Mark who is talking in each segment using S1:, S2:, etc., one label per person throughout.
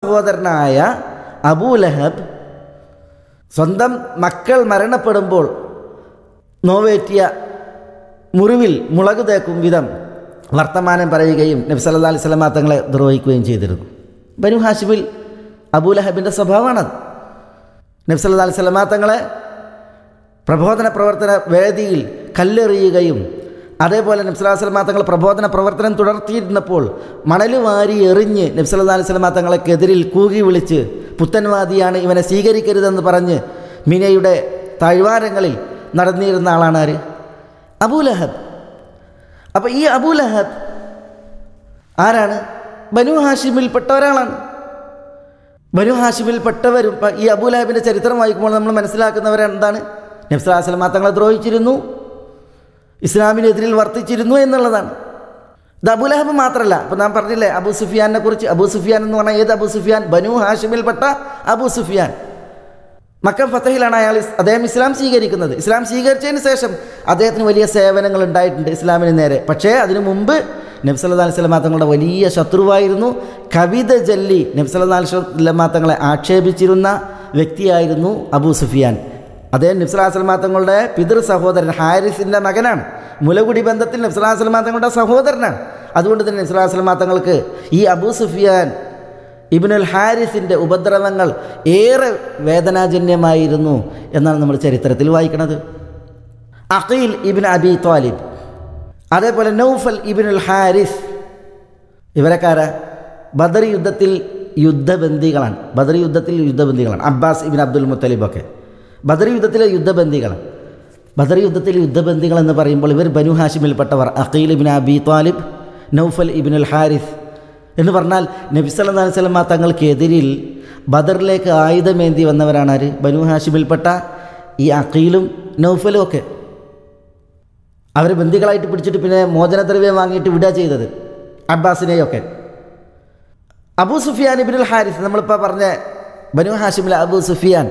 S1: സഹോദരനായ അബൂലഹബ് സ്വന്തം മക്കൾ മരണപ്പെടുമ്പോൾ നോവേറ്റിയ മുറിവിൽ മുളക് തേക്കും വിധം വർത്തമാനം പറയുകയും നബി സല്ലാ അലൈഹി സ്വലമാ തങ്ങളെ ദ്രോഹിക്കുകയും ചെയ്തിരുന്നു ബനു ഹാഷിമിൽ അബൂലഹബിൻ്റെ സ്വഭാവമാണത് നബി സല്ലാ അലൈഹി സ്വലമാ തങ്ങളെ പ്രബോധന പ്രവർത്തന വേദിയിൽ കല്ലെറിയുകയും അതേപോലെ നബ്സലാ സ്വലമാ തങ്ങൾ പ്രബോധന പ്രവർത്തനം തുടർത്തിയിരുന്നപ്പോൾ മണൽ വാരി എറിഞ്ഞ് നബ്സല്ലാ അലൈഹി സ്വലമാ തങ്ങളെക്കെതിരിൽ കൂകി വിളിച്ച് പുത്തൻവാദിയാണ് ഇവനെ സ്വീകരിക്കരുതെന്ന് പറഞ്ഞ് മിനയുടെ താഴ്വാരങ്ങളിൽ നടന്നിരുന്ന ആളാണ് ആര് അബൂലഹബ് അപ്പോൾ ഈ അബൂലഹബ് ആരാണ് ബനു ഹാഷിമിൽപ്പെട്ട ഒരാളാണ് ബനു ഹാഷിമിൽപ്പെട്ടവരും ഇപ്പം ഈ അബൂലഹബിൻ്റെ ചരിത്രം വായിക്കുമ്പോൾ നമ്മൾ മനസ്സിലാക്കുന്നവരെന്താണ് നബ്സലാസ്ലം തങ്ങളെ ദ്രോഹിച്ചിരുന്നു ഇസ്ലാമിനെതിരിൽ വർത്തിച്ചിരുന്നു എന്നുള്ളതാണ് ഇത് അബുലഹബ് മാത്രമല്ല ഇപ്പം ഞാൻ പറഞ്ഞില്ലേ അബു സുഫിയാനെ കുറിച്ച് അബു സുഫിയാൻ എന്ന് പറഞ്ഞാൽ ഏത് അബു സുഫിയാൻ ബനു ഹാഷിമിൽപ്പെട്ട അബു സുഫിയാൻ മക്കം ഫത്തഹിലാണ് അയാൾ ഇസ്- അദ്ദേഹം ഇസ്ലാം സ്വീകരിക്കുന്നത് ഇസ്ലാം സ്വീകരിച്ചതിന് ശേഷം അദ്ദേഹത്തിന് വലിയ സേവനങ്ങൾ ഉണ്ടായിട്ടുണ്ട് ഇസ്ലാമിന് നേരെ പക്ഷേ അതിനു മുമ്പ് നബ്സല്ലാ അലൈഹി സ്വലമാ തങ്ങളുടെ വലിയ ശത്രുവായിരുന്നു കവിത ജല്ലി നബ്സല്ലാ അലൈഹി സ്വലമാ തങ്ങളെ ആക്ഷേപിച്ചിരുന്ന വ്യക്തിയായിരുന്നു അബൂ സുഫിയാൻ അദ്ദേഹം നബ്സലാ സ്വലമാ തങ്ങളുടെ പിതൃ സഹോദരൻ ഹാരിസിൻ്റെ മകനാണ് മുലകുടി ബന്ധത്തിൽ നബ്സലാ സ്വലമാ തങ്ങളുടെ സഹോദരനാണ് അതുകൊണ്ട് തന്നെ നബ്സലാ സ്വലമാ തങ്ങൾക്ക് ഈ അബൂ സുഫിയാൻ ഇബിനുൽ ഹാരിസിൻ്റെ ഉപദ്രവങ്ങൾ ഏറെ വേദനാജന്യമായിരുന്നു എന്നാണ് നമ്മൾ ചരിത്രത്തിൽ വായിക്കുന്നത് അഖീൽ ഇബിൻ അബി ത്വാലിബ് അതേപോലെ നൗഫൽ ഇബിനുൽ ഹാരിസ് ഇവരക്കാര ബദർ യുദ്ധത്തിൽ യുദ്ധബന്ദികളാണ് ബദർ യുദ്ധത്തിൽ യുദ്ധബന്ദികളാണ് അബ്ബാസ് ഇബിൻ അബ്ദുൽ മുത്തലിബൊക്കെ ബദർ യുദ്ധത്തിലെ യുദ്ധബന്ദികളാണ് ബദർ യുദ്ധത്തിൽ യുദ്ധബന്ദികൾ എന്ന് പറയുമ്പോൾ ഇവർ ബനു ഹാഷിമിൽപ്പെട്ടവർ അഖീൽ ഇബിൻ അബി ത്വാലിബ് നൗഫൽ ഇബിനുൽ ഹാരിസ് എന്ന് പറഞ്ഞാൽ നബി സല്ലല്ലാഹു അലൈഹി വസല്ലമ തങ്ങൾക്കെതിരിൽ ബദറിലേക്ക് ആയുധമേന്തി വന്നവരാണ് ആര് ബനു ഹാഷിമിൽപ്പെട്ട ഈ അഖീലും നൗഫലും ഒക്കെ അവരെ ബന്ദികളായിട്ട് പിടിച്ചിട്ട് പിന്നെ മോചനദ്രവ്യം വാങ്ങിയിട്ട് വിടുക ചെയ്തത് അബ്ബാസിനെയൊക്കെ അബൂ സുഫിയാൻ ഇബിനുൽ ഹാരിസ് നമ്മളിപ്പോൾ പറഞ്ഞ ബനു ഹാഷിമിലെ അബൂ സുഫിയാൻ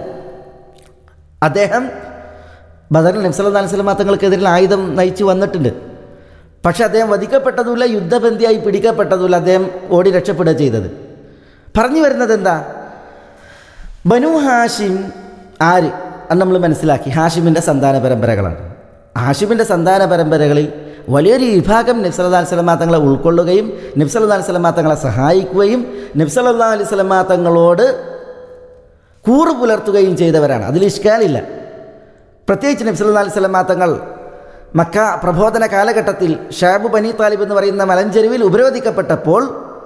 S1: അദ്ദേഹം ബദറിൽ നബ്സല്ലാ അലൈഹി സ്വലമ തങ്ങൾക്കെതിരിൽ ആയുധം നയിച്ചു വന്നിട്ടുണ്ട് പക്ഷെ അദ്ദേഹം വധിക്കപ്പെട്ടതുമില്ല യുദ്ധബന്ധിയായി പിടിക്കപ്പെട്ടതുമില്ല അദ്ദേഹം ഓടി രക്ഷപ്പെടുക ചെയ്തത് പറഞ്ഞു വരുന്നത് എന്താ ബനു ഹാഷിം ആര് അത് നമ്മൾ മനസ്സിലാക്കി ഹാഷിമിൻ്റെ സന്താന പരമ്പരകളാണ് ഹാഷിമിൻ്റെ സന്താന പരമ്പരകളിൽ വലിയൊരു വിഭാഗം നബ്സല്ലാ അലൈഹി സ്വലമാ തങ്ങളെ ഉൾക്കൊള്ളുകയും നബ്സല്ലാ അലൈഹി സ്വലമാ തങ്ങളെ സഹായിക്കുകയും നബ്സല്ലാ അലൈഹി സ്വലമാ തങ്ങളോട് കൂറ് പുലർത്തുകയും ചെയ്തവരാണ് അതിൽ ഇഷ്കാലില്ല പ്രത്യേകിച്ച് നബ്സല്ലാ അലൈഹി സ്വലമാ തങ്ങൾ മക്ക പ്രബോധന കാലഘട്ടത്തിൽ ഷാബു ബനി താലിബ് എന്ന് പറയുന്ന മലഞ്ചെരുവിൽ ഉപരോധിക്കപ്പെട്ടപ്പോൾ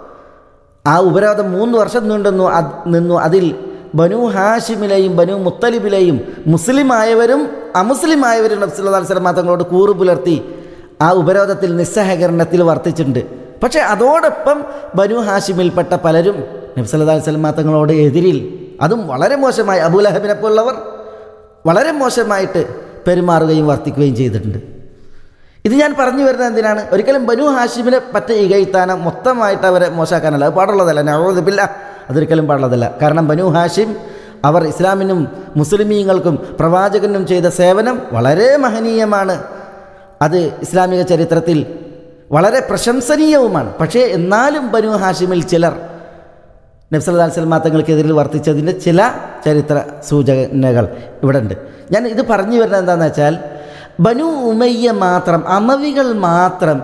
S1: ആ ഉപരോധം മൂന്ന് വർഷം നീണ്ടുന്നു അത് നിന്നു അതിൽ ബനു ഹാഷിമിലെയും ബനു മുത്തലിബിലെയും മുസ്ലിമായവരും അമുസ്ലിമായവരും നബ്സുല്ലാ സ്വലമാ തങ്ങളോട് കൂറ് പുലർത്തി ആ ഉപരോധത്തിൽ നിസ്സഹകരണത്തിൽ വർത്തിച്ചിട്ടുണ്ട് പക്ഷേ അതോടൊപ്പം ബനു ഹാഷിമിൽപ്പെട്ട പലരും നബ്സല്ലാ സ്വലമാ തങ്ങളോട് എതിരിൽ അതും വളരെ മോശമായി അബൂലഹബിനെ പോലുള്ളവർ വളരെ മോശമായിട്ട് പെരുമാറുകയും വർത്തിക്കുകയും ചെയ്തിട്ടുണ്ട് ഇത് ഞാൻ പറഞ്ഞു വരുന്നത് എന്തിനാണ് ഒരിക്കലും ബനു ഹാഷിമിനെ പറ്റ ഇകഴ്ത്താനോ മൊത്തമായിട്ട് അവരെ മോശമാക്കാനല്ല അത് പാടുള്ളതല്ല നവോദിപ്പില്ല അതൊരിക്കലും പാടുള്ളതല്ല കാരണം ബനു ഹാഷിം അവർ ഇസ്ലാമിനും മുസ്ലിമീങ്ങൾക്കും പ്രവാചകനും ചെയ്ത സേവനം വളരെ മഹനീയമാണ് അത് ഇസ്ലാമിക ചരിത്രത്തിൽ വളരെ പ്രശംസനീയവുമാണ് പക്ഷേ എന്നാലും ബനു ഹാഷിമിൽ ചിലർ നബ്സല്ലാ സ്വലമാ തങ്ങൾക്കെതിരിൽ വർത്തിച്ചതിൻ്റെ ചില ചരിത്ര സൂചനകൾ ഇവിടെ ഉണ്ട് ഞാൻ ഇത് പറഞ്ഞു വരുന്നത് എന്താണെന്ന് വെച്ചാൽ ബനു ഉമയ്യ മാത്രം അമവികൾ മാത്രം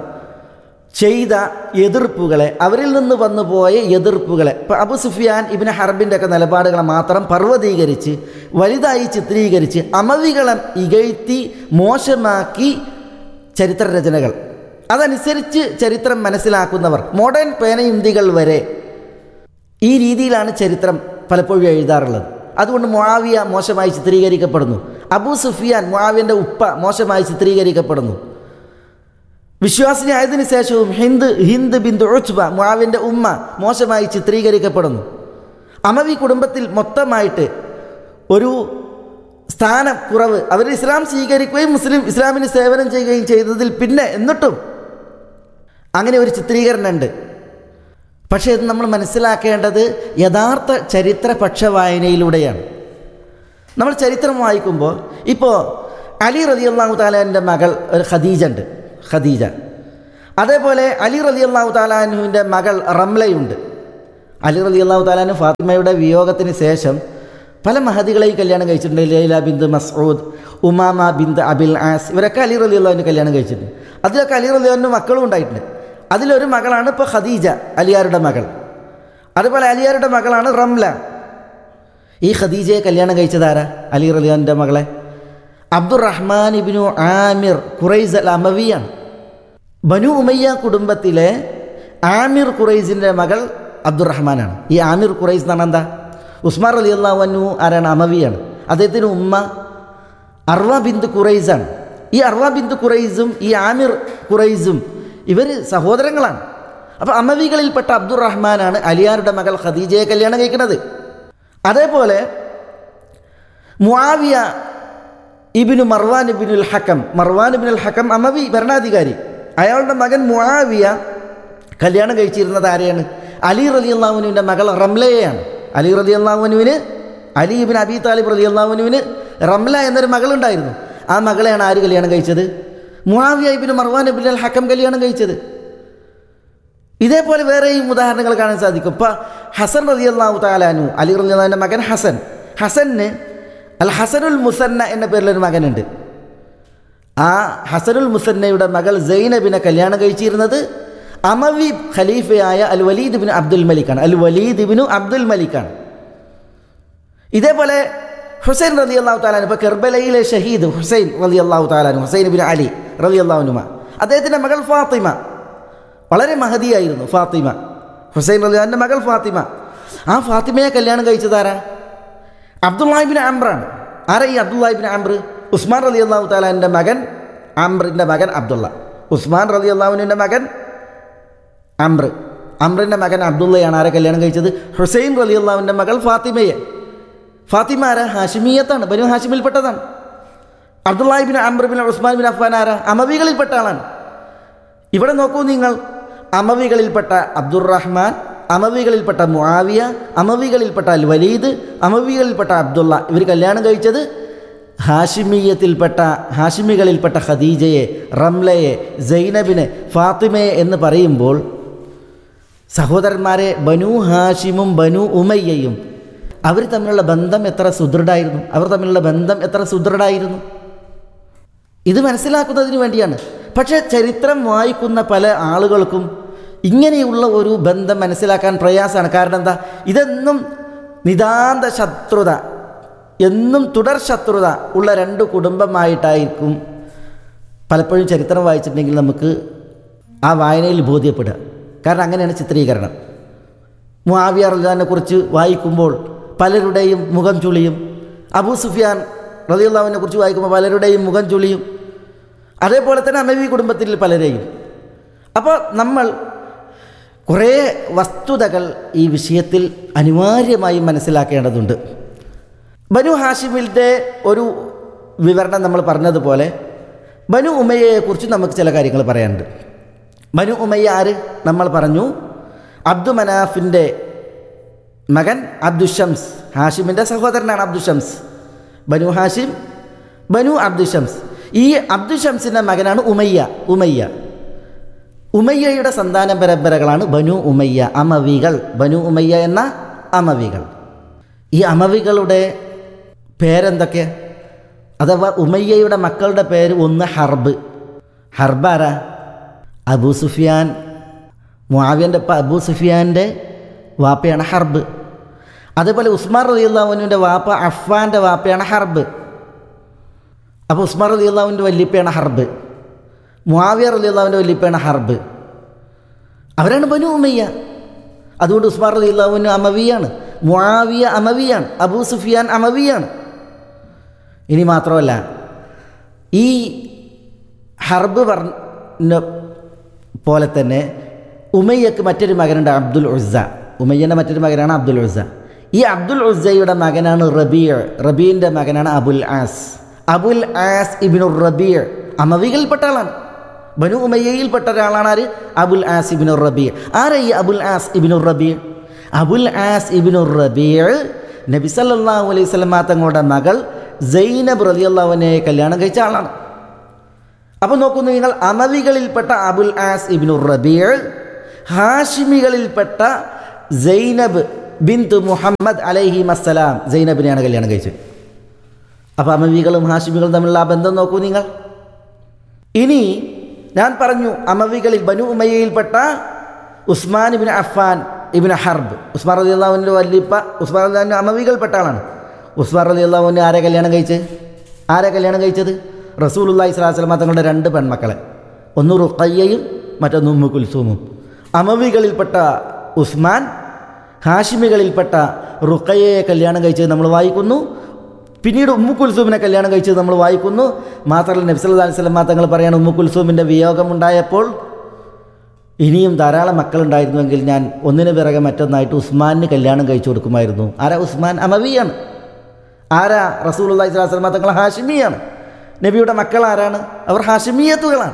S1: ചെയ്ത എതിർപ്പുകളെ അവരിൽ നിന്ന് വന്നു പോയ എതിർപ്പുകളെ ഇപ്പോൾ അബു സുഫിയാൻ ഇബിന് ഹർബിൻ്റെ ഒക്കെ നിലപാടുകളെ മാത്രം പർവ്വതീകരിച്ച് വലുതായി ചിത്രീകരിച്ച് അമവികളെ ഇകഴ്ത്തി മോശമാക്കി ചരിത്രരചനകൾ അതനുസരിച്ച് ചരിത്രം മനസ്സിലാക്കുന്നവർ മോഡേൺ പേനയുന്തികൾ വരെ ഈ രീതിയിലാണ് ചരിത്രം പലപ്പോഴും എഴുതാറുള്ളത് അതുകൊണ്ട് മുആവിയ മോശമായി ചിത്രീകരിക്കപ്പെടുന്നു അബൂ സുഫിയാൻ മുആവിയൻ്റെ ഉപ്പ മോശമായി ചിത്രീകരിക്കപ്പെടുന്നു വിശ്വാസിനിയായതിനു ശേഷവും ഹിന്ദ് ഹിന്ദ് ബിന്ദു ഉച്ബ മുആവിൻ്റെ ഉമ്മ മോശമായി ചിത്രീകരിക്കപ്പെടുന്നു അമവി കുടുംബത്തിൽ മൊത്തമായിട്ട് ഒരു സ്ഥാനം കുറവ് അവർ ഇസ്ലാം സ്വീകരിക്കുകയും മുസ്ലിം ഇസ്ലാമിന് സേവനം ചെയ്യുകയും ചെയ്തതിൽ പിന്നെ എന്നിട്ടും അങ്ങനെ ഒരു ചിത്രീകരണമുണ്ട് പക്ഷേ ഇത് നമ്മൾ മനസ്സിലാക്കേണ്ടത് യഥാർത്ഥ ചരിത്ര പക്ഷവായനയിലൂടെയാണ് നമ്മൾ ചരിത്രം വായിക്കുമ്പോൾ ഇപ്പോൾ അലി റതി അള്ളാഹു താലാൻ്റെ മകൾ ഒരു ഖദീജ ഉണ്ട് ഖദീജ അതേപോലെ അലി റതി അള്ളാഹു താലാനുവിൻ്റെ മകൾ റംലയുണ്ട് അലി റലി അള്ളാഹു താലാനും ഫാത്തിമയുടെ വിയോഗത്തിന് ശേഷം പല മഹദികളെയും കല്യാണം കഴിച്ചിട്ടുണ്ട് ലൈല ബിന്ദ് മസ്ഊദ് ഉമാമ ബിന്ദ് അബിൽ ആസ് ഇവരൊക്കെ അലി റലി അള്ളാഹുവിന് കല്യാണം കഴിച്ചിട്ടുണ്ട് അതിലൊക്കെ അലി റലി അള്ളാഹുവിന് മക്കളും ഉണ്ടായിട്ടുണ്ട് അതിലൊരു മകളാണ് ഇപ്പോൾ ഖദീജ അലിയാരുടെ മകൾ അതുപോലെ അലിയാരുടെ മകളാണ് റംല ഈ ഖദീജയെ കല്യാണം കഴിച്ചതാരാ അലി റലിയാൻ്റെ മകളെ അബ്ദുറഹ്മാൻ ഇബിനു ആമിർ ഖുറൈസ് അൽ അമവിയാണ് ബനു ഉമയ്യ കുടുംബത്തിലെ ആമിർ ഖുറൈസിൻ്റെ മകൾ അബ്ദുറഹ്മാനാണ് ഈ ആമിർ ഖുറൈസ് എന്ന് പറഞ്ഞാൽ എന്താ ഉസ്മാർ അലി അള്ളാഹു ആരാണ് അമവിയാണ് അദ്ദേഹത്തിന് ഉമ്മ അർവ ബിന്ദ് ഖുറൈസാണ് ഈ അർവ ബിന്ദ് ഖുറൈസും ഈ ആമിർ ഖുറൈസും ഇവർ സഹോദരങ്ങളാണ് അപ്പോൾ അമവികളിൽപ്പെട്ട അബ്ദുറഹ്മാനാണ് അലിയാരുടെ മകൾ ഖദീജയെ കല്യാണം കഴിക്കുന്നത് അതേപോലെ മുആവിയ ഇബിനു മർവാൻ ഇബിനുൽ ഹക്കം മർവാൻ ഇബിനുൽ ഹക്കം അമവി ഭരണാധികാരി അയാളുടെ മകൻ മുആവിയ കല്യാണം കഴിച്ചിരുന്നത് ആരെയാണ് അലി റലി അള്ളാഹുനുവിൻ്റെ മകൾ റംലയെയാണ് അലി റലി അള്ളാഹുനുവിന് അലി ഇബിൻ അബി താലിബ് റലി അള്ളാഹുനുവിന് റംല എന്നൊരു മകളുണ്ടായിരുന്നു ആ മകളെയാണ് ആര് കല്യാണം കഴിച്ചത് മുആവിയ ഇബിന് മർവാൻ ഇബിൻ ഹക്കം കല്യാണം കഴിച്ചത് ഇതേപോലെ വേറെയും ഉദാഹരണങ്ങൾ കാണാൻ സാധിക്കും ഇപ്പം ഹസൻ റലി അള്ളാഹു താലാനു അലി റലി അള്ളാഹുവിൻ്റെ മകൻ ഹസൻ ഹസന് അൽ ഹസനുൽ മുസന്ന എന്ന പേരിലൊരു മകനുണ്ട് ആ ഹസനുൽ മുസന്നയുടെ മകൾ സൈനബിനെ കല്യാണം കഴിച്ചിരുന്നത് അമവി ഖലീഫയായ അൽ വലീദ് ബിൻ അബ്ദുൽ മലിക്കാണ് അൽ വലീദ് ബിനു അബ്ദുൽ മലിക്കാണ് ഇതേപോലെ ഹുസൈൻ റലി അള്ളാഹു താലാൻ ഇപ്പോൾ കെർബലയിലെ ഷഹീദ് ഹുസൈൻ റലി അള്ളാഹു താലാനു ഹുസൈൻ ബിൻ അലി റലി അള്ളാഹുനുമ അദ്ദേഹത്തിൻ്റെ മകൾ ഫാത്തിമ വളരെ മഹതിയായിരുന്നു ഫാത്തിമ ഹുസൈൻ റലിയാൻ്റെ മകൾ ഫാത്തിമ ആ ഫാത്തിമയെ കല്യാണം കഴിച്ചതാരാ അബ്ദുല്ലാഹിബിൻ ആംബ്രാണ് ആരാ ഈ അബ്ദുല്ലാഹിബിൻ ആംബ്ര ഉസ്മാൻ റലി അള്ളാഹു താലാൻ്റെ മകൻ ആംബ്രിൻ്റെ മകൻ അബ്ദുള്ള ഉസ്മാൻ റലി അള്ളാഹുവിൻ്റെ മകൻ അംബ്ര അംറിൻ്റെ മകൻ അബ്ദുള്ളയാണ് ആരെ കല്യാണം കഴിച്ചത് ഹുസൈൻ റലി അള്ളാഹുവിൻ്റെ മകൾ ഫാത്തിമയെ ഫാത്തിമ ആരാ ഹാഷിമിയത്താണ് ബനു ഹാഷിമിൽപ്പെട്ടതാണ് അബ്ദുല്ലാഹിബിൻ അംബ്ര ബിൻ ഉസ്മാൻ ബിൻ അഫ്ഫാൻ ആരാ അമവികളിൽപ്പെട്ട ആളാണ് ഇവിടെ നോക്കൂ നിങ്ങൾ അമവികളിൽപ്പെട്ട അബ്ദുറഹ്മാൻ അമവികളിൽപ്പെട്ട മുആവിയ അമവികളിൽപ്പെട്ട അൽ വലീദ് അമവികളിൽപ്പെട്ട അബ്ദുള്ള ഇവർ കല്യാണം കഴിച്ചത് ഹാഷിമീയത്തിൽപ്പെട്ട ഹാഷിമികളിൽപ്പെട്ട ഖദീജയെ റംലയെ സൈനബിനെ ഫാത്തിമയെ എന്ന് പറയുമ്പോൾ സഹോദരന്മാരെ ബനു ഹാഷിമും ബനു ഉമയ്യയും അവർ തമ്മിലുള്ള ബന്ധം എത്ര സുദൃഢായിരുന്നു അവർ തമ്മിലുള്ള ബന്ധം എത്ര സുദൃഢായിരുന്നു ഇത് മനസ്സിലാക്കുന്നതിന് വേണ്ടിയാണ് പക്ഷേ ചരിത്രം വായിക്കുന്ന പല ആളുകൾക്കും ഇങ്ങനെയുള്ള ഒരു ബന്ധം മനസ്സിലാക്കാൻ പ്രയാസമാണ് കാരണം എന്താ ഇതെന്നും നിതാന്ത ശത്രുത എന്നും തുടർ ശത്രുത ഉള്ള രണ്ട് കുടുംബമായിട്ടായിരിക്കും പലപ്പോഴും ചരിത്രം വായിച്ചിട്ടുണ്ടെങ്കിൽ നമുക്ക് ആ വായനയിൽ ബോധ്യപ്പെടുക കാരണം അങ്ങനെയാണ് ചിത്രീകരണം മുആവിയ റലിനെ കുറിച്ച് വായിക്കുമ്പോൾ പലരുടെയും മുഖം ചുളിയും അബൂ സുഫിയാൻ റലിയുള്ളാവിനെ കുറിച്ച് വായിക്കുമ്പോൾ പലരുടെയും മുഖം ചുളിയും അതേപോലെ തന്നെ അമവി കുടുംബത്തിൽ പലരെയും അപ്പോൾ നമ്മൾ കുറേ വസ്തുതകൾ ഈ വിഷയത്തിൽ അനിവാര്യമായും മനസ്സിലാക്കേണ്ടതുണ്ട് ബനു ഹാഷിമിൻ്റെ ഒരു വിവരണം നമ്മൾ പറഞ്ഞതുപോലെ ബനു ഉമയ്യയെക്കുറിച്ച് നമുക്ക് ചില കാര്യങ്ങൾ പറയാനുണ്ട് ബനു ഉമയ്യ ആര് നമ്മൾ പറഞ്ഞു അബ്ദു മനാഫിൻ്റെ മകൻ അബ്ദുഷംസ് ഹാഷിമിൻ്റെ സഹോദരനാണ് അബ്ദുഷംസ് ബനു ഹാഷിം ബനു അബ്ദുഷംസ് ഈ അബ്ദുഷംസിൻ്റെ മകനാണ് ഉമയ്യ ഉമയ്യ ഉമയ്യയുടെ സന്താന പരമ്പരകളാണ് ബനു ഉമയ്യ അമവികൾ ബനു ഉമയ്യ എന്ന അമവികൾ ഈ അമവികളുടെ പേരെന്തൊക്കെ അഥവാ ഉമയ്യയുടെ മക്കളുടെ പേര് ഒന്ന് ഹർബ് ഹർബാര അബൂ സുഫിയാൻ മുആവിയൻ്റെ അബൂ സുഫിയാൻ്റെ വാപ്പയാണ് ഹർബ് അതേപോലെ ഉസ്മാൻ റലിയുള്ളാഹുവിൻ്റെ വാപ്പ അഫ്ഫാൻ്റെ വാപ്പയാണ് ഹർബ് അപ്പോൾ ഉസ്മാൻ റലിയുള്ളാഹുവിൻ്റെ വല്യപ്പയാണ് ഹർബ് മുആവിയ റലിയുള്ളാഹുവിൻ്റെ വല്യപ്പയാണ് ഹർബ് അവരാണ് ബനു ഉമയ്യ അതുകൊണ്ട് ഉസ്മാൻ റലിയുള്ളാഹുവിന് അമവിയാണ് മുആവിയ അമവിയാണ് അബൂ സുഫിയാൻ അമവിയാണ് ഇനി മാത്രമല്ല ഈ ഹർബ് പറഞ്ഞ പോലെ തന്നെ ഉമയ്യക്ക് മറ്റൊരു മകനുണ്ട് അബ്ദുൽ ഉസ്സ ഉമയ്യൻ്റെ മറ്റൊരു മകനാണ് അബ്ദുൽ ഉസ്സ ഈ അബ്ദുൽ ഉസ്സയുടെ മകനാണ് റബീർ റബീൻ്റെ മകനാണ് അബുൽ ആസ് അബുൽ ആസ് ഇബിനുർ റബീർ അമവികളിൽപ്പെട്ട ആളാണ് ബനു ഉമയ്യയിൽപ്പെട്ട ഒരാളാണ് ആര് അബുൽ ആസ് ഇബിനുർ റബീർ ആരാ ഈ അബുൽ ആസ് ഇബിനുർ റബീർ അബുൽ ആസ് ഇബിനുർ റബീർ നബി സല്ലല്ലാഹു അലൈഹി സ്വലമ തങ്ങളുടെ മകൾ സൈനബ് റളിയല്ലാഹുവിനെ കല്യാണം കഴിച്ച ആളാണ് അപ്പോൾ നോക്കുന്നു നിങ്ങൾ അമവികളിൽപ്പെട്ട അബുൽ ആസ് ഇബിനുർ റബീർ ഹാഷിമികളിൽപ്പെട്ട സൈനബ് ബിന്ദു മുഹമ്മദ് അലൈഹി മസ്സലാം സൈനബിനെയാണ് കല്യാണം കഴിച്ചത് അപ്പോൾ അമവികളും ഹാഷിമികളും തമ്മിലുള്ള ആ ബന്ധം നോക്കൂ നിങ്ങൾ ഇനി ഞാൻ പറഞ്ഞു അമവികളിൽ ബനു ഉമയ്യയിൽപ്പെട്ട ഉസ്മാൻ ഇബിൻ അഫ്ഫാൻ ഇബിൻ ഹർബ് ഉസ്മാൻ റലി അള്ളാഹുവിൻ്റെ വല്ലിപ്പ ഉസ്മാൻ അള്ളാഹുവിൻ്റെ അമവികൾപ്പെട്ട ആളാണ് ഉസ്മാൻ റലി അള്ളാഹുവിനെ ആരെ കല്യാണം കഴിച്ചത് ആരെ കല്യാണം കഴിച്ചത് റസൂലുല്ലാഹി സ്വലാസ്ലമ തങ്ങളുടെ രണ്ട് പെൺമക്കളെ ഒന്ന് റുഖയ്യയും മറ്റൊന്ന് ഉമ്മു കുൽസൂമും അമവികളിൽപ്പെട്ട ഉസ്മാൻ ഹാഷിമികളിൽപ്പെട്ട റുഖയ്യയെ കല്യാണം കഴിച്ചത് നമ്മൾ വായിക്കുന്നു പിന്നീട് ഉമ്മു കുൽസൂമിനെ കല്യാണം കഴിച്ചത് നമ്മൾ വായിക്കുന്നു മാത്രമല്ല നബ്സല്ലാ അലൈഹി സ്വലം തങ്ങൾ പറയാണ് ഉമ്മു കുൽസൂമിൻ്റെ വിയോഗമുണ്ടായപ്പോൾ ഇനിയും ധാരാളം മക്കളുണ്ടായിരുന്നുവെങ്കിൽ ഞാൻ ഒന്നിനു പിറകെ മറ്റൊന്നായിട്ട് ഉസ്മാനിന് കല്യാണം കഴിച്ചു കൊടുക്കുമായിരുന്നു ആരാ ഉസ്മാൻ അമവിയാണ് ആരാ റസൂൽ അള്ളഹി സ്വലാഹു സ്വലമ തങ്ങൾ ഹാഷിമിയാണ് നബിയുടെ മക്കൾ ആരാണ് അവർ ഹാഷിമിയത്തുകളാണ്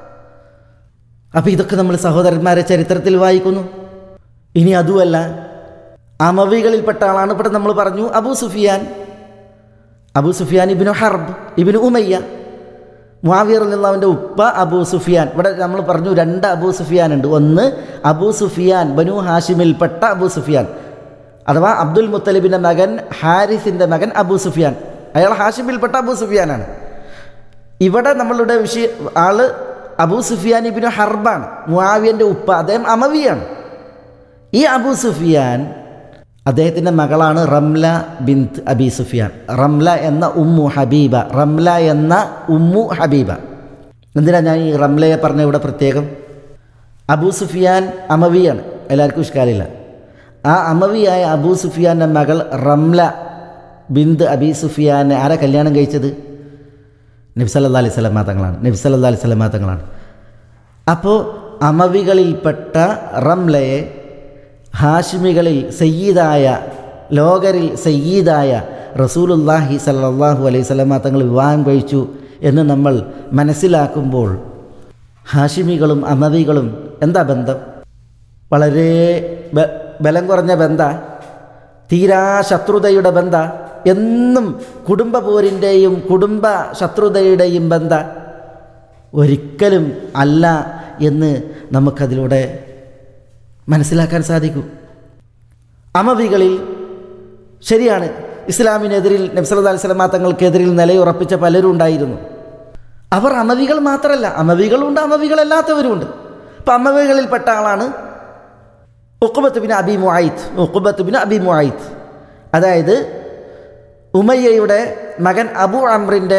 S1: അപ്പോൾ ഇതൊക്കെ നമ്മൾ സഹോദരന്മാരെ ചരിത്രത്തിൽ വായിക്കുന്നു ഇനി അതുമല്ല അമവികളിൽപ്പെട്ട ആളാണ് ഇവിടെ നമ്മൾ പറഞ്ഞു അബൂ സുഫിയാൻ അബൂ സുഫിയാൻ ഇബിനു ഹർബ് ഇബിനു ഉമയ്യ മുാവിയർ അള്ളാവിൻ്റെ ഉപ്പ അബൂ സുഫിയാൻ ഇവിടെ നമ്മൾ പറഞ്ഞു രണ്ട് അബൂ സുഫിയാൻ ഉണ്ട് ഒന്ന് അബൂ സുഫിയാൻ ബനു ഹാഷിമിൽപ്പെട്ട അബൂ സുഫിയാൻ അഥവാ അബ്ദുൽ മുത്തലിബിൻ്റെ മകൻ ഹാരിസിൻ്റെ മകൻ അബൂ സുഫിയാൻ അയാൾ ഹാഷിമിൽപ്പെട്ട അബൂ സുഫിയാനാണ് ഇവിടെ നമ്മളുടെ വിഷയ ആള് അബൂ സുഫിയാൻ ഇബിനു ഹർബാണ് മുആവിയൻ്റെ ഉപ്പ അദ്ദേഹം അമവിയാണ് ഈ അബൂ സുഫിയാൻ അദ്ദേഹത്തിൻ്റെ മകളാണ് റംല ബിന്ത് അബി സുഫിയാൻ റംല എന്ന ഉമ്മു ഹബീബ റംല എന്ന ഉമ്മു ഹബീബ എന്തിനാ ഞാൻ ഈ റംലയെ പറഞ്ഞ ഇവിടെ പ്രത്യേകം അബൂ സുഫിയാൻ അമവിയാണ് എല്ലാവർക്കും ഇഷ്കാലില്ല ആ അമവിയായ അബൂ സുഫിയാൻ്റെ മകൾ റംല ബിന്ത് അബി സുഫിയാനെ ആരെ കല്യാണം കഴിച്ചത് നബ്സല്ലാ അലൈഹി സ്വലമാ തങ്ങളാണ് നബ്സല്ലാ അലൈഹി സ്വലമാ തങ്ങളാണ് അപ്പോൾ അമവികളിൽപ്പെട്ട റംലയെ ഹാഷിമികളിൽ സയ്യീദായ ലോകരിൽ സയ്യീദായ റസൂലുല്ലാഹി സല്ലാഹു അലൈഹി സ്വലമ തങ്ങൾ വിവാഹം കഴിച്ചു എന്ന് നമ്മൾ മനസ്സിലാക്കുമ്പോൾ ഹാഷിമികളും അമവികളും എന്താ ബന്ധം വളരെ ബ- ബലം കുറഞ്ഞ ബന്ധ തീരാ ശത്രുതയുടെ ബന്ധ എന്നും കുടുംബ പോരിൻ്റെയും കുടുംബ ശത്രുതയുടെയും ബന്ധ ഒരിക്കലും അല്ല എന്ന് നമുക്കതിലൂടെ മനസ്സിലാക്കാൻ സാധിക്കും അമവികളിൽ ശരിയാണ് ഇസ്ലാമിനെതിരിൽ നബ്സല്ലാ അലൈഹി സ്വലമാ തങ്ങൾക്കെതിരിൽ നിലയുറപ്പിച്ച പലരും ഉണ്ടായിരുന്നു അവർ അമവികൾ മാത്രമല്ല അമവികളുണ്ട് അമവികളല്ലാത്തവരുമുണ്ട് അപ്പം അമവികളിൽപ്പെട്ട ആളാണ് ഉക്കുബത്ത് ബിൻ അബി മുആയിത്ത് ഉക്കുബത്ത് ബിൻ അബി മുആയിത്ത് അതായത് ഉമയ്യയുടെ മകൻ അബു അമ്രിൻ്റെ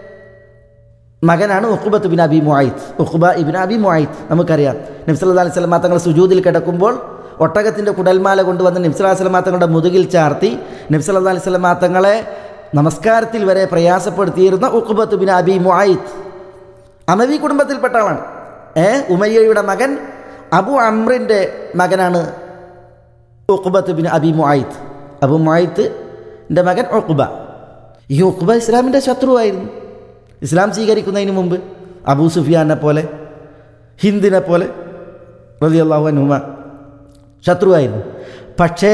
S1: മകനാണ് ഉഖുബത്ത് ബിൻ അബി മുആയിത്ത് ഉഖുബ ഇബിൻ അബി മുആയിത്ത് നമുക്കറിയാം നബ്സല്ലാ അലൈഹി സ്വലമാ തങ്ങൾ സുജൂദിൽ കിടക്കുമ്പോൾ ഒട്ടകത്തിൻ്റെ കുടൽമാല കൊണ്ടുവന്ന് നബ്സല്ലാ സ്വലമാ തങ്ങളുടെ മുതുകിൽ ചാർത്തി നബ്സല്ലാ അലൈഹി സ്വലമാ തങ്ങളെ നമസ്കാരത്തിൽ വരെ പ്രയാസപ്പെടുത്തിയിരുന്ന ഉഖുബത്ത് ബിൻ അബി മുആയിത്ത് അമവി കുടുംബത്തിൽപ്പെട്ട ആളാണ് ഏ ഉമയ്യയുടെ മകൻ അബു അമ്രിൻ്റെ മകനാണ് ഉഖുബത്ത് ബിൻ അബി മുആയിത്ത് അബു മുആയിത്തിൻ്റെ മകൻ ഉഖുബ ഈ ഉഖുബ ഇസ്ലാമിൻ്റെ ശത്രുവായിരുന്നു ഇസ്ലാം സ്വീകരിക്കുന്നതിന് മുമ്പ് അബൂ സുഫിയാനെ പോലെ ഹിന്ദിനെ പോലെ റളിയല്ലാഹു അൻഹുമ ശത്രുവായിരുന്നു പക്ഷേ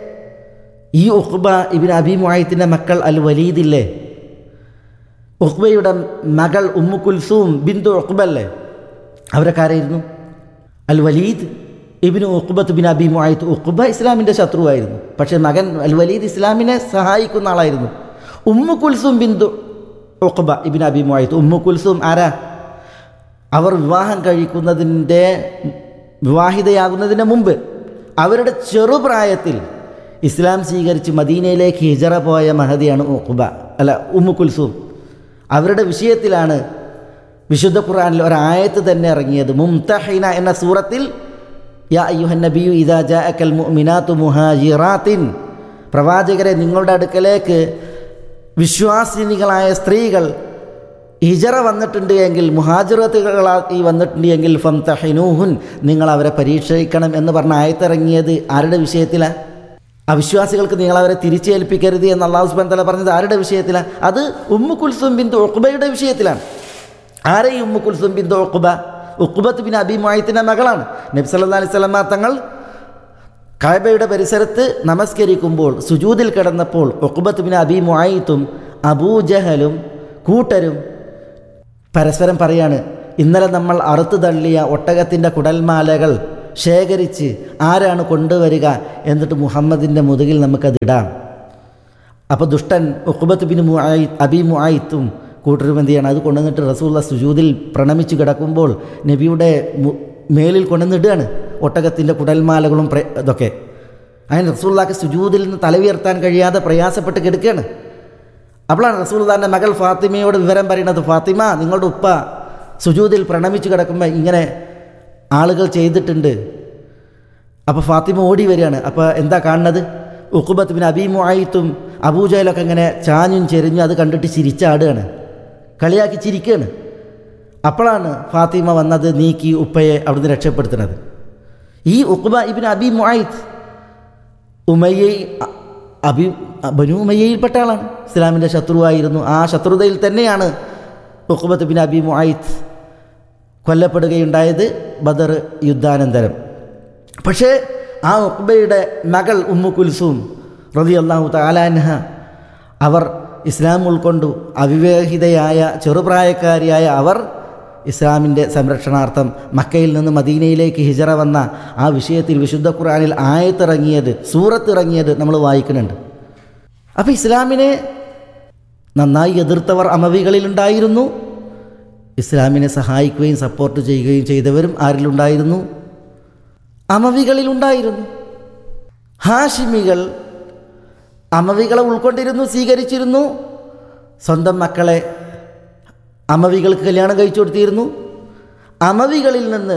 S1: ഈ ഉഖ്ബ ഇബിൻ അബി മുആയിത്തിൻ്റെ മക്കൾ അൽ വലീദില്ലേ ഉഖ്ബയുടെ മകൾ ഉമ്മു കുൽസൂം ബിന്ദു ഉഖ്ബല്ലേ അവരൊക്കെ ആരായിരുന്നു അൽ വലീദ് ഇബിന് ഉഖ്ബത്ത് ബിൻ അബി മുആയിത്ത് ഉഖ്ബ ഇസ്ലാമിൻ്റെ ശത്രുവായിരുന്നു പക്ഷേ മകൻ അൽ വലീദ് ഇസ്ലാമിനെ സഹായിക്കുന്ന ആളായിരുന്നു ഉമ്മു കുൽസൂം ബിന്ദു ഉഖ്ബ ഇബിൻ അബി മുആയിത്ത് ഉമ്മു കുൽസൂം ആരാ അവർ വിവാഹം കഴിക്കുന്നതിൻ്റെ വിവാഹിതയാകുന്നതിന് മുമ്പ് അവരുടെ ചെറുപ്രായത്തിൽ ഇസ്ലാം സ്വീകരിച്ച് മദീനയിലേക്ക് ഹിജറ പോയ മഹതിയാണ് ഉഖ്ബ അല്ല ഉമ്മു കുൽസൂം അവരുടെ വിഷയത്തിലാണ് വിശുദ്ധ ഖുർആനിൽ ഒരായത്ത് തന്നെ ഇറങ്ങിയത് മുംതഹിന എന്ന സൂറത്തിൽ യാ അയ്യുഹൻ നബിയു ഇദാ ജാഅക്കൽ മുഅ്മിനാത്തു മുഹാജിറാത്തിൻ പ്രവാചകരെ നിങ്ങളുടെ അടുക്കലേക്ക് വിശ്വാസിനികളായ സ്ത്രീകൾ ഹിജറ വന്നിട്ടുണ്ട് എങ്കിൽ മുഹാജിറത്തുകളായി വന്നിട്ടുണ്ട് എങ്കിൽ ഫം തഹിനൂഹുൻ നിങ്ങൾ അവരെ പരീക്ഷിക്കണം എന്ന് പറഞ്ഞ ആയത്തിറങ്ങിയത് ആരുടെ വിഷയത്തിലാണ് അവിശ്വാസികൾക്ക് നിങ്ങൾ അവരെ തിരിച്ചേൽപ്പിക്കരുത് എന്ന് അള്ളാഹു സുബാൻ തല പറഞ്ഞത് ആരുടെ വിഷയത്തിലാണ് അത് ഉമ്മു കുൽസും ബിന്ദു ഒക്കുബയുടെ വിഷയത്തിലാണ് ആരെ ഈ ഉമ്മു കുൽസും ബിന്ദു ഒക്കുബ ഉക്കുബത്ത് ബിൻ അബി മുആയിത്തിൻ്റെ മകളാണ് നബി സല്ലല്ലാഹു അലൈഹി വസല്ലമ തങ്ങൾ കായബയുടെ പരിസരത്ത് നമസ്കരിക്കുമ്പോൾ സുജൂദിൽ കിടന്നപ്പോൾ ഒക്കുബത്ത് ബിൻ അബി മുആയിത്തും അബൂജഹലും കൂട്ടരും പരസ്പരം പറയാണ് ഇന്നലെ നമ്മൾ അറുത്തു തള്ളിയ ഒട്ടകത്തിൻ്റെ കുടൽമാലകൾ ശേഖരിച്ച് ആരാണ് കൊണ്ടുവരിക എന്നിട്ട് മുഹമ്മദിൻ്റെ മുതുകിൽ നമുക്കതിടാം അപ്പോൾ ദുഷ്ടൻ ഉഖുബത്ത് ബിൻ മുആയി അബി മുആയിത്തും കൂട്ടരും എന്ത് ചെയ്യണം അത് കൊണ്ടുവന്നിട്ട് റസൂള്ള സുജൂദിൽ പ്രണമിച്ച് കിടക്കുമ്പോൾ നബിയുടെ മു- മേലിൽ കൊണ്ടുവന്നിടുകയാണ് ഒട്ടകത്തിൻ്റെ കുടൽമാലകളും പ്ര- ഇതൊക്കെ അങ്ങനെ റസൂള്ളാക്ക് സുജൂദിൽ നിന്ന് തല ഉയർത്താൻ കഴിയാതെ പ്രയാസപ്പെട്ട് കിടക്കുകയാണ് അപ്പോഴാണ് റസൂൽദാൻ്റെ മകൾ ഫാത്തിമയോട് വിവരം പറയുന്നത് ഫാത്തിമ നിങ്ങളുടെ ഉപ്പ സുജൂദിൽ പ്രണമിച്ച് കിടക്കുമ്പോൾ ഇങ്ങനെ ആളുകൾ ചെയ്തിട്ടുണ്ട് അപ്പോൾ ഫാത്തിമ ഓടി വരികയാണ് അപ്പോൾ എന്താ കാണുന്നത് ഉക്കുബത്ത് പിന്നെ അബീമുആയിത്തും അബൂജയിലൊക്കെ ഇങ്ങനെ ചാഞ്ഞും ചെരിഞ്ഞും അത് കണ്ടിട്ട് ചിരിച്ചാടുകയാണ് കളിയാക്കി ചിരിക്കുകയാണ് അപ്പോഴാണ് ഫാത്തിമ വന്നത് നീക്കി ഉപ്പയെ അവിടുന്ന് രക്ഷപ്പെടുത്തുന്നത് ഈ ഉക്കുബ ഇബിൻ അബി മുആയിത്ത് ഉമയ്യ അബി ബനു ഉമയ്യയിൽപ്പെട്ട ആളാണ് ഇസ്ലാമിൻ്റെ ശത്രുവായിരുന്നു ആ ശത്രുതയിൽ തന്നെയാണ് ഉഖബത്ത് ബിൻ അബി മുആയിത്ത് കൊല്ലപ്പെടുകയുണ്ടായത് ബദർ യുദ്ധാനന്തരം പക്ഷേ ആ ഉഖബയുടെ മകൾ ഉമ്മു കുൽസൂം റതി അള്ളാഹു താലാൻഹ അവർ ഇസ്ലാം ഉൾക്കൊണ്ടു അവിവേഹിതയായ ചെറുപ്രായക്കാരിയായ അവർ ഇസ്ലാമിൻ്റെ സംരക്ഷണാർത്ഥം മക്കയിൽ നിന്ന് മദീനയിലേക്ക് ഹിജറ വന്ന ആ വിഷയത്തിൽ വിശുദ്ധ ഖുർആനിൽ ആയത്തിറങ്ങിയത് സൂറത്തിറങ്ങിയത് നമ്മൾ വായിക്കുന്നുണ്ട് അപ്പോൾ ഇസ്ലാമിനെ നന്നായി എതിർത്തവർ അമവികളിലുണ്ടായിരുന്നു ഇസ്ലാമിനെ സഹായിക്കുകയും സപ്പോർട്ട് ചെയ്യുകയും ചെയ്തവരും ആരിലുണ്ടായിരുന്നു അമവികളിലുണ്ടായിരുന്നു ഹാഷിമികൾ അമവികളെ ഉൾക്കൊണ്ടിരുന്നു സ്വീകരിച്ചിരുന്നു സ്വന്തം മക്കളെ അമവികൾക്ക് കല്യാണം കഴിച്ചു കൊടുത്തിരുന്നു അമവികളിൽ നിന്ന്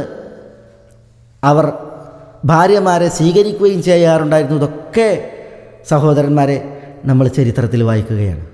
S1: അവർ ഭാര്യമാരെ സ്വീകരിക്കുകയും ചെയ്യാറുണ്ടായിരുന്നു ഇതൊക്കെ സഹോദരന്മാരെ നമ്മൾ ചരിത്രത്തിൽ വായിക്കുകയാണ്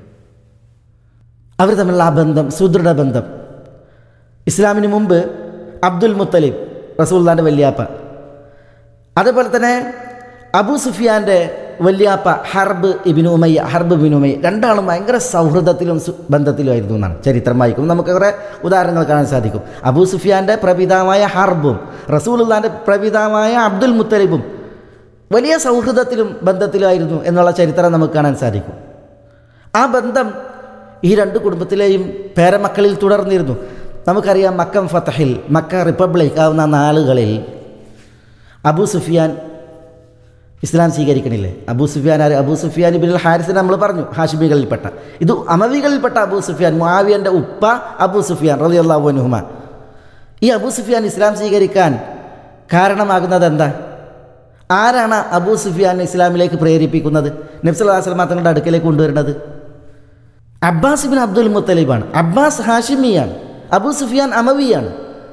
S1: അവർ തമ്മിലുള്ള ആ ബന്ധം സുദൃഢ ബന്ധം ഇസ്ലാമിന് മുമ്പ് അബ്ദുൽ മുത്തലിബ് റസൂൽദാൻ്റെ വല്യാപ്പ അതേപോലെ തന്നെ അബൂ സുഫിയാൻ്റെ വല്യാപ്പ ഹർബ് ഇബിൻ ഉമയ്യ ഹർബ് ബിൻ ഉമയ്യ രണ്ടാളും ഭയങ്കര സൗഹൃദത്തിലും സു- ബന്ധത്തിലുമായിരുന്നു എന്നാണ് ചരിത്രം വായിക്കും നമുക്ക് കുറേ ഉദാഹരണങ്ങൾ കാണാൻ സാധിക്കും അബൂ സുഫിയാൻ്റെ പ്രപിതാവായ ഹർബും റസൂലുള്ളാൻ്റെ പ്രപിതാവായ അബ്ദുൽ മുത്തലിബും വലിയ സൗഹൃദത്തിലും ബന്ധത്തിലായിരുന്നു എന്നുള്ള ചരിത്രം നമുക്ക് കാണാൻ സാധിക്കും ആ ബന്ധം ഈ രണ്ട് കുടുംബത്തിലെയും പേരമക്കളിൽ തുടർന്നിരുന്നു നമുക്കറിയാം മക്കം ഫത്തഹിൽ മക്ക റിപ്പബ്ലിക് ആവുന്ന നാളുകളിൽ അബൂ സുഫിയാൻ ഇസ്ലാം സ്വീകരിക്കണില്ലേ അബൂ സുഫിയാൻ ആര് അബൂ സുഫിയാൻ ഇബിൻ ഹാരിസിനെ നമ്മൾ പറഞ്ഞു ഹാഷിബികളിൽപ്പെട്ട ഇത് അമവികളിൽപ്പെട്ട അബൂ സുഫിയാൻ മുആവിയൻ്റെ ഉപ്പ അബൂ സുഫിയാൻ റലി അള്ളാഹു അനുഹുമ ഈ അബൂ സുഫിയാൻ ഇസ്ലാം സ്വീകരിക്കാൻ കാരണമാകുന്നത് എന്താ ആരാണ് അബൂ സുഫിയാൻ ഇസ്ലാമിലേക്ക് പ്രേരിപ്പിക്കുന്നത് നബ്സല്ലാസ്ലമ തങ്ങളുടെ അടുക്കലേക്ക് കൊണ്ടുവരുന്നത് അബ്ബാസ് ബിൻ അബ്ദുൽ മുത്തലിബാണ് അബ്ബാസ് ഹാഷിമിയാണ് അബൂ സുഫിയാൻ അമവിയാണ്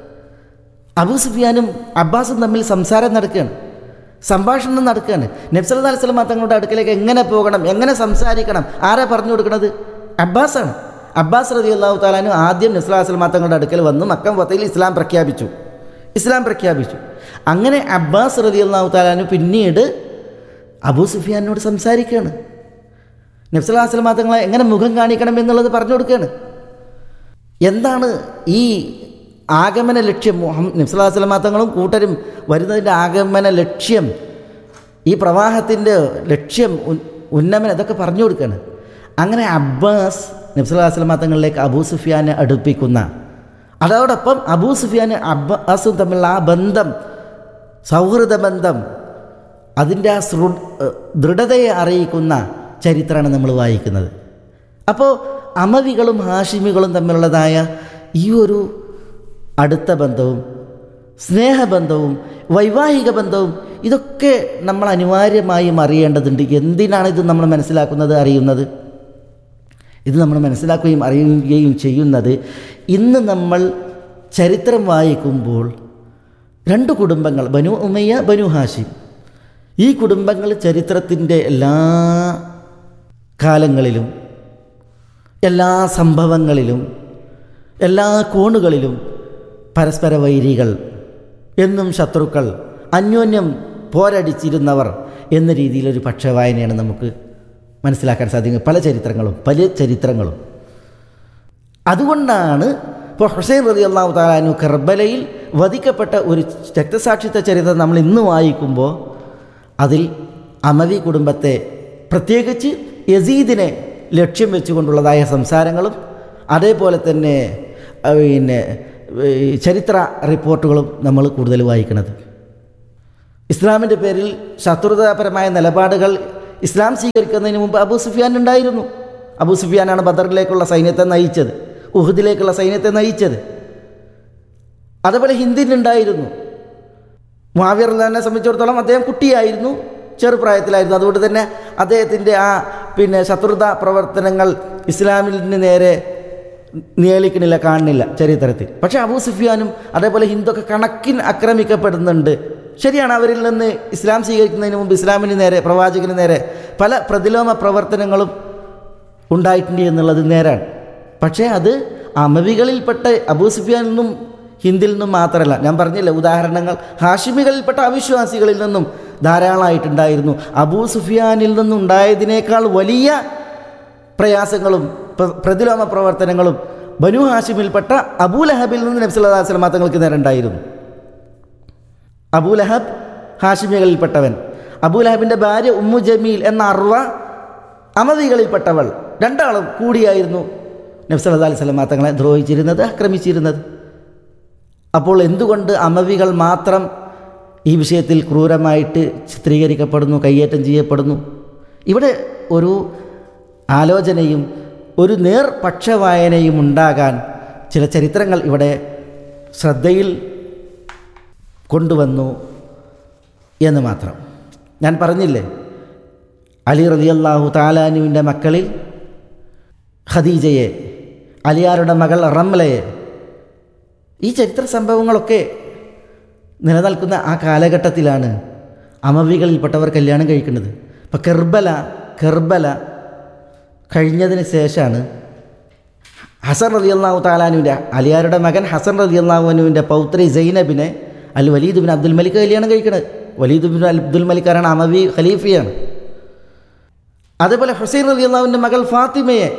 S1: അബൂ സുഫിയാനും അബ്ബാസും തമ്മിൽ സംസാരം നടക്കുകയാണ് സംഭാഷണം നടക്കുകയാണ് നബ്സല്ലാ അലിസ്ലാം തങ്ങളുടെ അടുക്കലേക്ക് എങ്ങനെ പോകണം എങ്ങനെ സംസാരിക്കണം ആരാ പറഞ്ഞു കൊടുക്കുന്നത് അബ്ബാസാണ് അബ്ബാസ് റതി അള്ളാഹു താലാനു ആദ്യം നബ്സല്ലാ വസ്ലം തങ്ങളുടെ അടുക്കൽ വന്ന് മക്കം വത്തയിൽ ഇസ്ലാം പ്രഖ്യാപിച്ചു ഇസ്ലാം പ്രഖ്യാപിച്ചു അങ്ങനെ അബ്ബാസ് റതി അള്ളാഹു താലാനു പിന്നീട് അബൂ സുഫിയാനോട് സംസാരിക്കുകയാണ് നബ്സല്ലാ വസ്ലം തങ്ങളെ എങ്ങനെ മുഖം കാണിക്കണം എന്നുള്ളത് പറഞ്ഞു കൊടുക്കുകയാണ് എന്താണ് ഈ ആഗമന ലക്ഷ്യം മുഹമ്മദ് നബ്സല്ലാസ്ലമാ തങ്ങളും കൂട്ടരും വരുന്നതിൻ്റെ ആഗമന ലക്ഷ്യം ഈ പ്രവാഹത്തിൻ്റെ ലക്ഷ്യം ഉൻ- ഉന്നമനം ഇതൊക്കെ പറഞ്ഞു കൊടുക്കുകയാണ് അങ്ങനെ അബ്ബാസ് നബ്സല്ലാസ്ലമാ തങ്ങളിലേക്ക് അബൂ സുഫിയാനെ അടുപ്പിക്കുന്ന അതോടൊപ്പം അബൂ സുഫിയാന് അബ്ബാസും തമ്മിലുള്ള ആ ബന്ധം സൗഹൃദ ബന്ധം അതിൻ്റെ ആ സൃ ദൃഢതയെ അറിയിക്കുന്ന ചരിത്രമാണ് നമ്മൾ വായിക്കുന്നത് അപ്പോൾ അമവികളും ഹാഷിമികളും തമ്മിലുള്ളതായ ഈ ഒരു അടുത്ത ബന്ധവും സ്നേഹബന്ധവും വൈവാഹിക ബന്ധവും ഇതൊക്കെ നമ്മൾ അനിവാര്യമായും അറിയേണ്ടതുണ്ട് എന്തിനാണ് ഇത് നമ്മൾ മനസ്സിലാക്കുന്നത് അറിയുന്നത് ഇത് നമ്മൾ മനസ്സിലാക്കുകയും അറിയുകയും ചെയ്യുന്നത് ഇന്ന് നമ്മൾ ചരിത്രം വായിക്കുമ്പോൾ രണ്ട് കുടുംബങ്ങൾ ബനു ഉമയ്യ ബനു ഹാഷിം ഈ കുടുംബങ്ങൾ ചരിത്രത്തിൻ്റെ എല്ലാ കാലങ്ങളിലും എല്ലാ സംഭവങ്ങളിലും എല്ലാ കോണുകളിലും പരസ്പര വൈരികൾ എന്നും ശത്രുക്കൾ അന്യോന്യം പോരടിച്ചിരുന്നവർ എന്ന രീതിയിലൊരു പക്ഷവായനയാണ് നമുക്ക് മനസ്സിലാക്കാൻ സാധിക്കുന്നത് പല ചരിത്രങ്ങളും പല ചരിത്രങ്ങളും അതുകൊണ്ടാണ് ഇപ്പോൾ ഹുസൈൻ റതി അള്ളാഹു താലാനു കർബലയിൽ വധിക്കപ്പെട്ട ഒരു രക്തസാക്ഷിത്വ ചരിത്രം നമ്മൾ ഇന്ന് വായിക്കുമ്പോൾ അതിൽ അമവി കുടുംബത്തെ പ്രത്യേകിച്ച് യസീദിനെ ലക്ഷ്യം വെച്ചുകൊണ്ടുള്ളതായ സംസാരങ്ങളും അതേപോലെ തന്നെ അഹ് പിന്നെ ഈ ചരിത്ര റിപ്പോർട്ടുകളും നമ്മൾ കൂടുതൽ വായിക്കുന്നത് ഇസ്ലാമിൻ്റെ പേരിൽ ശത്രുതാപരമായ നിലപാടുകൾ ഇസ്ലാം സ്വീകരിക്കുന്നതിന് മുമ്പ് അബൂ സുഫിയാൻ ഉണ്ടായിരുന്നു അബൂ സുഫിയാനാണ് ബദറിലേക്കുള്ള സൈന്യത്തെ നയിച്ചത് ഉഹുദിലേക്കുള്ള സൈന്യത്തെ നയിച്ചത് അതുപോലെ ഹിന്ദിനുണ്ടായിരുന്നു മുഹാവിർ അള്ളഹാനെ സംബന്ധിച്ചിടത്തോളം അദ്ദേഹം കുട്ടിയായിരുന്നു ചെറുപ്രായത്തിലായിരുന്നു അതുകൊണ്ട് തന്നെ അദ്ദേഹത്തിൻ്റെ ആ പിന്നെ ശത്രുത പ്രവർത്തനങ്ങൾ ഇസ്ലാമിന് നേരെ നിയലിക്കണില്ല കാണുന്നില്ല ചരിത്രത്തിൽ പക്ഷേ അബൂ സുഫിയാനും അതേപോലെ ഹിന്ദുക്കെ കണക്കിന് ആക്രമിക്കപ്പെടുന്നുണ്ട് ശരിയാണ് അവരിൽ നിന്ന് ഇസ്ലാം സ്വീകരിക്കുന്നതിന് മുമ്പ് ഇസ്ലാമിന് നേരെ പ്രവാചകന് നേരെ പല പ്രതിലോമ പ്രവർത്തനങ്ങളും ഉണ്ടായിട്ടുണ്ട് എന്നുള്ളത് നേരാണ് പക്ഷേ അത് അമവികളിൽപ്പെട്ട അബൂ സുഫിയാനിൽ നിന്നും ഹിന്ദിൽ നിന്നും മാത്രമല്ല ഞാൻ പറഞ്ഞില്ല ഉദാഹരണങ്ങൾ ഹാഷിമികളിൽപ്പെട്ട അവിശ്വാസികളിൽ നിന്നും ധാരാളമായിട്ടുണ്ടായിരുന്നു അബൂ സുഫിയാനിൽ നിന്നുണ്ടായതിനേക്കാൾ വലിയ പ്രയാസങ്ങളും പ്ര- പ്രതിലോമ പ്രവർത്തനങ്ങളും ബനു ഹാഷിമിൽപ്പെട്ട അബൂലഹബിൽ നിന്ന് നബ്സല്ലാ വസ്ലം തങ്ങൾക്ക് നേരെ ഉണ്ടായിരുന്നു അബൂലഹബ് ഹാഷിമികളിൽപ്പെട്ടവൻ അബൂലഹബിൻ്റെ ഭാര്യ ഉമ്മു ജമീൽ എന്ന അർവ അമവികളിൽപ്പെട്ടവൾ രണ്ടാളും കൂടിയായിരുന്നു നബ്സല്ലാ അലൈഹി സ്വലം തങ്ങളെ ദ്രോഹിച്ചിരുന്നത് ആക്രമിച്ചിരുന്നത് അപ്പോൾ എന്തുകൊണ്ട് അമവികൾ മാത്രം ഈ വിഷയത്തിൽ ക്രൂരമായിട്ട് ചിത്രീകരിക്കപ്പെടുന്നു കയ്യേറ്റം ചെയ്യപ്പെടുന്നു ഇവിടെ ഒരു ആലോചനയും ഒരു നേർ പക്ഷവായനയും ഉണ്ടാകാൻ ചില ചരിത്രങ്ങൾ ഇവിടെ ശ്രദ്ധയിൽ കൊണ്ടുവന്നു എന്ന് മാത്രം ഞാൻ പറഞ്ഞില്ലേ അലി റളിയല്ലാഹു താലാനുവിൻ്റെ മക്കളിൽ ഖദീജയെ അലിയാരുടെ മകൾ റംലയെ ഈ ചരിത്ര സംഭവങ്ങളൊക്കെ നിലനിൽക്കുന്ന ആ കാലഘട്ടത്തിലാണ് അമവികളിൽപ്പെട്ടവർ കല്യാണം കഴിക്കുന്നത് ഇപ്പം കെർബല കെർബല കഴിഞ്ഞതിന് ശേഷമാണ് ഹസൻ റതി അള്ളാഹു താലാനുവിൻ്റെ അലിയാരുടെ മകൻ ഹസൻ റതി അള്ളാഹുനുവിൻ്റെ പൗത്രി സൈനബിനെ അൽ വലീദ് ബിൻ അബ്ദുൽ മലിക് കല്യാണം കഴിക്കുന്നത് വലീദ് ബിൻ അബ്ദുൽ മലിക്കാരാണ് അമവി ഖലീഫയാണ് അതേപോലെ ഹുസൈൻ റതി അള്ളാഹുവിൻ്റെ മകൾ ഫാത്തിമയെ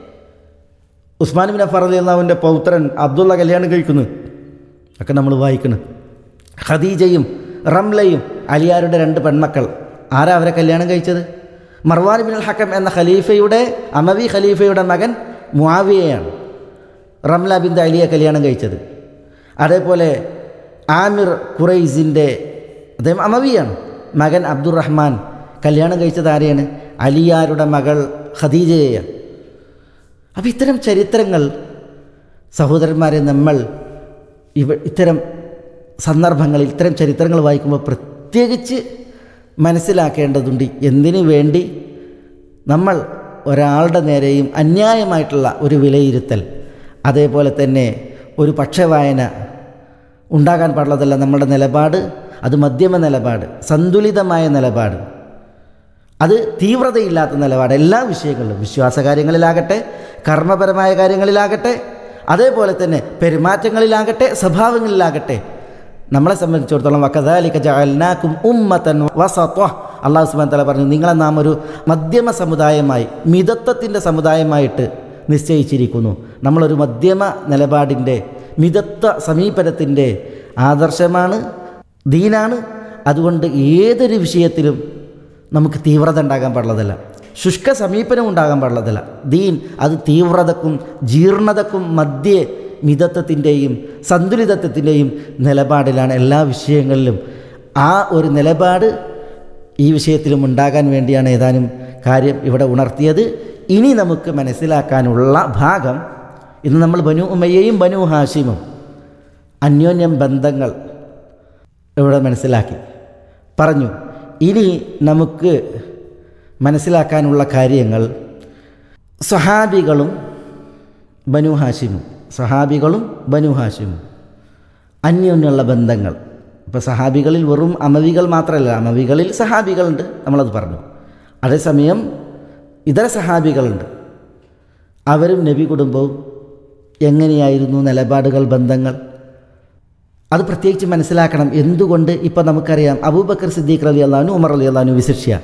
S1: ഉസ്മാൻ ബിൻ അഫർ അലി അള്ളാഹുവിൻ്റെ പൗത്രൻ അബ്ദുള്ള കല്യാണം കഴിക്കുന്നു ഒക്കെ നമ്മൾ വായിക്കണം ഖദീജയും റംലയും അലിയാരുടെ രണ്ട് പെൺമക്കൾ ആരാ അവരെ കല്യാണം കഴിച്ചത് മർവാൻ ബിൻ അൽ ഹക്കം എന്ന ഖലീഫയുടെ അമവി ഖലീഫയുടെ മകൻ മുആവിയയാണ് റംല ബിൻ അലിയെ കല്യാണം കഴിച്ചത് അതേപോലെ ആമിർ ഖുറൈസിൻ്റെ അദ്ദേഹം അമവിയാണ് മകൻ അബ്ദുറഹ്മാൻ കല്യാണം കഴിച്ചത് ആരെയാണ് അലിയാരുടെ മകൾ ഖദീജയെയാണ് അപ്പം ഇത്തരം ചരിത്രങ്ങൾ സഹോദരന്മാരെ നമ്മൾ ഇവ ഇത്തരം സന്ദർഭങ്ങളിൽ ഇത്തരം ചരിത്രങ്ങൾ വായിക്കുമ്പോൾ പ്രത്യേകിച്ച് മനസ്സിലാക്കേണ്ടതുണ്ട് എന്തിനു വേണ്ടി നമ്മൾ ഒരാളുടെ നേരെയും അന്യായമായിട്ടുള്ള ഒരു വിലയിരുത്തൽ അതേപോലെ തന്നെ ഒരു പക്ഷവായന ഉണ്ടാകാൻ പാടുള്ളതല്ല നമ്മുടെ നിലപാട് അത് മധ്യമ നിലപാട് സന്തുലിതമായ നിലപാട് അത് തീവ്രതയില്ലാത്ത നിലപാട് എല്ലാ വിഷയങ്ങളിലും വിശ്വാസ കാര്യങ്ങളിലാകട്ടെ കർമ്മപരമായ കാര്യങ്ങളിലാകട്ടെ അതേപോലെ തന്നെ പെരുമാറ്റങ്ങളിലാകട്ടെ സ്വഭാവങ്ങളിലാകട്ടെ നമ്മളെ സംബന്ധിച്ചിടത്തോളം വക്കദാലിക ജഅൽനാക്കും ഉമ്മത്തൻ വസത്വ അള്ളാഹു സുബ്ഹാനഹു തആല പറഞ്ഞു നിങ്ങളെ നാം ഒരു മധ്യമ സമുദായമായി മിതത്വത്തിൻ്റെ സമുദായമായിട്ട് നിശ്ചയിച്ചിരിക്കുന്നു നമ്മളൊരു മധ്യമ നിലപാടിൻ്റെ മിതത്വ സമീപനത്തിൻ്റെ ആദർശമാണ് ദീനാണ് അതുകൊണ്ട് ഏതൊരു വിഷയത്തിലും നമുക്ക് തീവ്രത ഉണ്ടാകാൻ പാടുള്ളതല്ല ശുഷ്ക സമീപനം ഉണ്ടാകാൻ പാടുള്ളതല്ല ദീൻ അത് തീവ്രതക്കും ജീർണതക്കും മധ്യേ മിതത്വത്തിൻ്റെയും സന്തുലിതത്വത്തിൻ്റെയും നിലപാടിലാണ് എല്ലാ വിഷയങ്ങളിലും ആ ഒരു നിലപാട് ഈ വിഷയത്തിലും ഉണ്ടാകാൻ വേണ്ടിയാണ് ഏതാനും കാര്യം ഇവിടെ ഉണർത്തിയത് ഇനി നമുക്ക് മനസ്സിലാക്കാനുള്ള ഭാഗം ഇന്ന് നമ്മൾ ബനു ഉമ്മയെയും ബനു ഹാഷിമും അന്യോന്യം ബന്ധങ്ങൾ ഇവിടെ മനസ്സിലാക്കി പറഞ്ഞു ഇനി നമുക്ക് മനസ്സിലാക്കാനുള്ള കാര്യങ്ങൾ സ്വഹാബികളും ബനു ഹാഷിമും സ്വഹാബികളും ബനു ഹാഷിമും അന്യോന്യമുള്ള ബന്ധങ്ങൾ ഇപ്പോൾ സഹാബികളിൽ വെറും അമവികൾ മാത്രമല്ല അമവികളിൽ സഹാബികളുണ്ട് നമ്മളത് പറഞ്ഞു അതേസമയം ഇതര സഹാബികളുണ്ട് അവരും നബി കുടുംബവും എങ്ങനെയായിരുന്നു നിലപാടുകൾ ബന്ധങ്ങൾ അത് പ്രത്യേകിച്ച് മനസ്സിലാക്കണം എന്തുകൊണ്ട് ഇപ്പം നമുക്കറിയാം അബൂബക്കർ സിദ്ദീഖ് അലി അള്ളഹാനു ഉമർ അലി അള്ളഹാനു വിശിഷ്യ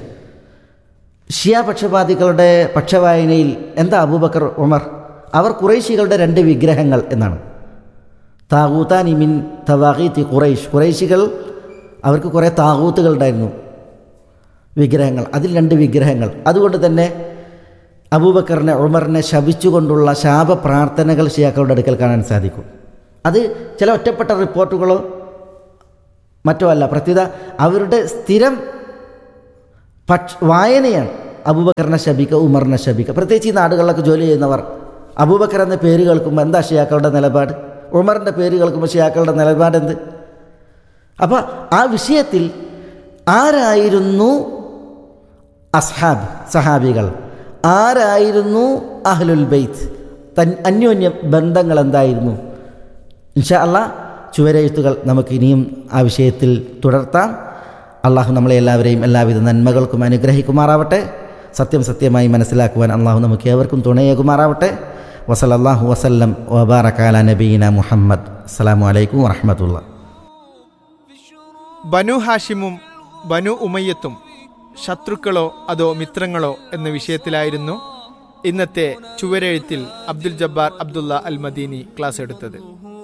S1: ഷിയ പക്ഷപാതികളുടെ പക്ഷവായനയിൽ എന്താ അബൂബക്കർ ഉമർ അവർ കുറേശികളുടെ രണ്ട് വിഗ്രഹങ്ങൾ എന്നാണ് താകൂത്താൻ ഇമിൻ തവാഖീത്തി ഖുറൈഷ് ഖുറൈശികൾ അവർക്ക് കുറേ താകൂത്തുകൾ ഉണ്ടായിരുന്നു വിഗ്രഹങ്ങൾ അതിൽ രണ്ട് വിഗ്രഹങ്ങൾ അതുകൊണ്ട് തന്നെ അബൂബക്കറിനെ ഉമറിനെ ശപിച്ചുകൊണ്ടുള്ള ശാപ പ്രാർത്ഥനകൾ ഷിയാക്കളുടെ അടുക്കൽ കാണാൻ സാധിക്കും അത് ചില ഒറ്റപ്പെട്ട റിപ്പോർട്ടുകളോ മറ്റോ അല്ല പ്രത്യുത അവരുടെ സ്ഥിരം പക്ഷ വായനയാണ് അബൂബക്കറിനെ ശപിക്ക ഉമറിനെ ശപിക്ക പ്രത്യേകിച്ച് ഈ നാടുകളിലൊക്കെ ജോലി ചെയ്യുന്നവർ അബൂബക്കർ എന്ന പേര് കേൾക്കുമ്പോൾ എന്താ ഷിയാക്കളുടെ നിലപാട് ഉമറിൻ്റെ പേര് കേൾക്കുമ്പോൾ ഷിയാക്കളുടെ നിലപാട് എന്ത് അപ്പോൾ ആ വിഷയത്തിൽ ആരായിരുന്നു അസ്ഹാബ് സഹാബികൾ ആരായിരുന്നു അഹ്ലുൽ ബെയ്ത്ത് തൻ അന്യോന്യ ബന്ധങ്ങൾ എന്തായിരുന്നു ഇൻഷാ അല്ലാ ചുവരെഴുത്തുകൾ നമുക്ക് ഇനിയും ആ വിഷയത്തിൽ തുടർത്താം അള്ളാഹു നമ്മളെ എല്ലാവരെയും എല്ലാവിധ നന്മകൾക്കും അനുഗ്രഹിക്കുമാറാവട്ടെ സത്യം സത്യമായി മനസ്സിലാക്കുവാൻ അള്ളാഹു നമുക്ക് ഏവർക്കും തുണയേകുമാറാവട്ടെ വസലല്ലാഹു വസല്ലം വബാറക്കാല നബീന മുഹമ്മദ് അസ്സലാമു അലൈക്കും വറഹമത്തുള്ള
S2: ബനു ഹാഷിമും ബനു ഉമയ്യത്തും ശത്രുക്കളോ അതോ മിത്രങ്ങളോ എന്ന വിഷയത്തിലായിരുന്നു ഇന്നത്തെ ചുവരെഴുത്തിൽ അബ്ദുൽ ജബ്ബാർ അബ്ദുള്ള അൽ മദീനി ക്ലാസ് എടുത്തത്